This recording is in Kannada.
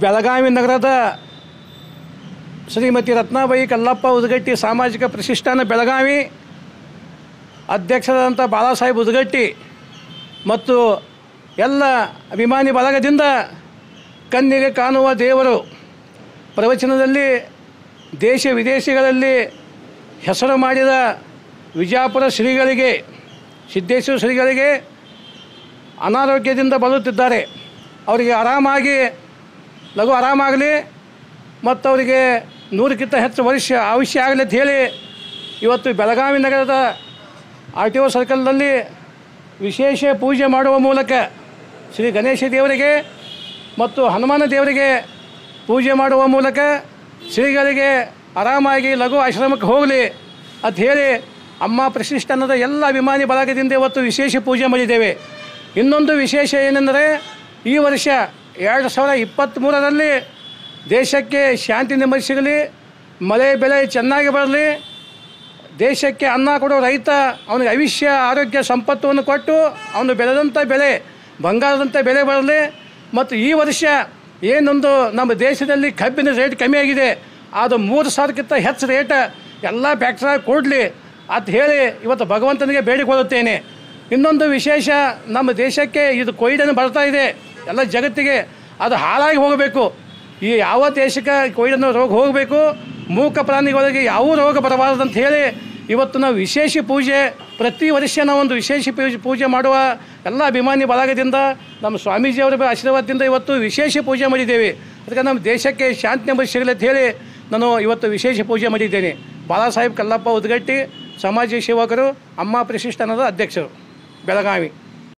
ಬೆಳಗಾವಿ ನಗರದ ಶ್ರೀಮತಿ ರತ್ನಾಬಾಯಿ ಕಲ್ಲಪ್ಪ ಉದಗಟ್ಟಿ ಸಾಮಾಜಿಕ ಪ್ರತಿಷ್ಠಾನ ಬೆಳಗಾವಿ ಅಧ್ಯಕ್ಷರಾದಂಥ ಬಾಳಾಸಾಹೇಬ್ ಉದಗಟ್ಟಿ ಮತ್ತು ಎಲ್ಲ ಅಭಿಮಾನಿ ಬಳಗದಿಂದ ಕಣ್ಣಿಗೆ ಕಾಣುವ ದೇವರು ಪ್ರವಚನದಲ್ಲಿ ದೇಶ ವಿದೇಶಗಳಲ್ಲಿ ಹೆಸರು ಮಾಡಿದ ವಿಜಯಪುರ ಶ್ರೀಗಳಿಗೆ ಸಿದ್ದೇಶ್ವರ ಶ್ರೀಗಳಿಗೆ ಅನಾರೋಗ್ಯದಿಂದ ಬರುತ್ತಿದ್ದಾರೆ ಅವರಿಗೆ ಆರಾಮಾಗಿ ಲಘು ಆರಾಮಾಗಲಿ ಮತ್ತು ಅವರಿಗೆ ನೂರಕ್ಕಿಂತ ಹೆಚ್ಚು ವರ್ಷ ಆಯುಷ್ಯ ಆಗಲಿ ಅಂತ ಹೇಳಿ ಇವತ್ತು ಬೆಳಗಾವಿ ನಗರದ ಆರ್ ಟಿ ಒ ಸರ್ಕಲ್ನಲ್ಲಿ ವಿಶೇಷ ಪೂಜೆ ಮಾಡುವ ಮೂಲಕ ಶ್ರೀ ಗಣೇಶ ದೇವರಿಗೆ ಮತ್ತು ಹನುಮಾನ ದೇವರಿಗೆ ಪೂಜೆ ಮಾಡುವ ಮೂಲಕ ಶ್ರೀಗಳಿಗೆ ಆರಾಮಾಗಿ ಲಘು ಆಶ್ರಮಕ್ಕೆ ಹೋಗಲಿ ಅಂತ ಹೇಳಿ ಅಮ್ಮ ಪ್ರತಿಷ್ಠಾನದ ಎಲ್ಲ ಅಭಿಮಾನಿ ಬಳಗದಿಂದ ಇವತ್ತು ವಿಶೇಷ ಪೂಜೆ ಮಾಡಿದ್ದೇವೆ ಇನ್ನೊಂದು ವಿಶೇಷ ಏನೆಂದರೆ ಈ ವರ್ಷ ಎರಡು ಸಾವಿರ ಇಪ್ಪತ್ತ್ಮೂರರಲ್ಲಿ ದೇಶಕ್ಕೆ ಶಾಂತಿ ನೆಮ್ಮದಿ ಸಿಗಲಿ ಮಳೆ ಬೆಳೆ ಚೆನ್ನಾಗಿ ಬರಲಿ ದೇಶಕ್ಕೆ ಅನ್ನ ಕೊಡೋ ರೈತ ಅವನಿಗೆ ಆಯುಷ್ಯ ಆರೋಗ್ಯ ಸಂಪತ್ತನ್ನು ಕೊಟ್ಟು ಅವನು ಬೆಳೆದಂಥ ಬೆಳೆ ಬಂಗಾರದಂಥ ಬೆಲೆ ಬರಲಿ ಮತ್ತು ಈ ವರ್ಷ ಏನೊಂದು ನಮ್ಮ ದೇಶದಲ್ಲಿ ಕಬ್ಬಿನ ರೇಟ್ ಕಮ್ಮಿ ಆಗಿದೆ ಅದು ಮೂರು ಸಾವಿರಕ್ಕಿಂತ ಹೆಚ್ಚು ರೇಟ್ ಎಲ್ಲ ಫ್ಯಾಕ್ಟ್ರಾಗ ಕೊಡಲಿ ಅಂತ ಹೇಳಿ ಇವತ್ತು ಭಗವಂತನಿಗೆ ಬೇಡಿಕೊಳ್ಳುತ್ತೇನೆ ಇನ್ನೊಂದು ವಿಶೇಷ ನಮ್ಮ ದೇಶಕ್ಕೆ ಇದು ಕೊಯ್ಡನ್ನು ಬರ್ತಾ ಇದೆ ಎಲ್ಲ ಜಗತ್ತಿಗೆ ಅದು ಹಾಳಾಗಿ ಹೋಗಬೇಕು ಈ ಯಾವ ದೇಶಕ್ಕೆ ಕೊಯ್ಡನ್ನು ರೋಗ ಹೋಗಬೇಕು ಮೂಕ ಪ್ರಾಣಿಗಳಿಗೆ ಯಾವ ರೋಗ ಬರಬಾರದು ಅಂತ ಹೇಳಿ ಇವತ್ತು ನಾವು ವಿಶೇಷ ಪೂಜೆ ಪ್ರತಿ ವರ್ಷ ನಾವು ಒಂದು ವಿಶೇಷ ಪೂಜೆ ಪೂಜೆ ಮಾಡುವ ಎಲ್ಲ ಅಭಿಮಾನಿ ಬಳಗದಿಂದ ನಮ್ಮ ಸ್ವಾಮೀಜಿಯವರ ಆಶೀರ್ವಾದದಿಂದ ಇವತ್ತು ವಿಶೇಷ ಪೂಜೆ ಮಾಡಿದ್ದೇವೆ ಅದಕ್ಕೆ ನಮ್ಮ ದೇಶಕ್ಕೆ ಶಾಂತಿ ನೆಮ್ಮದಿ ಸಿಗಲಿ ಅಂತ ಹೇಳಿ ನಾನು ಇವತ್ತು ವಿಶೇಷ ಪೂಜೆ ಮಾಡಿದ್ದೇನೆ ಬಾಳಾಸಾಹೇಬ್ ಕಲ್ಲಪ್ಪ ಉದ್ಗಟ್ಟಿ ಸಮಾಜ ಸೇವಕರು ಅಮ್ಮ ಪ್ರತಿಷ್ಠಾನದ ಅಧ್ಯಕ್ಷರು ಬೆಳಗಾವಿ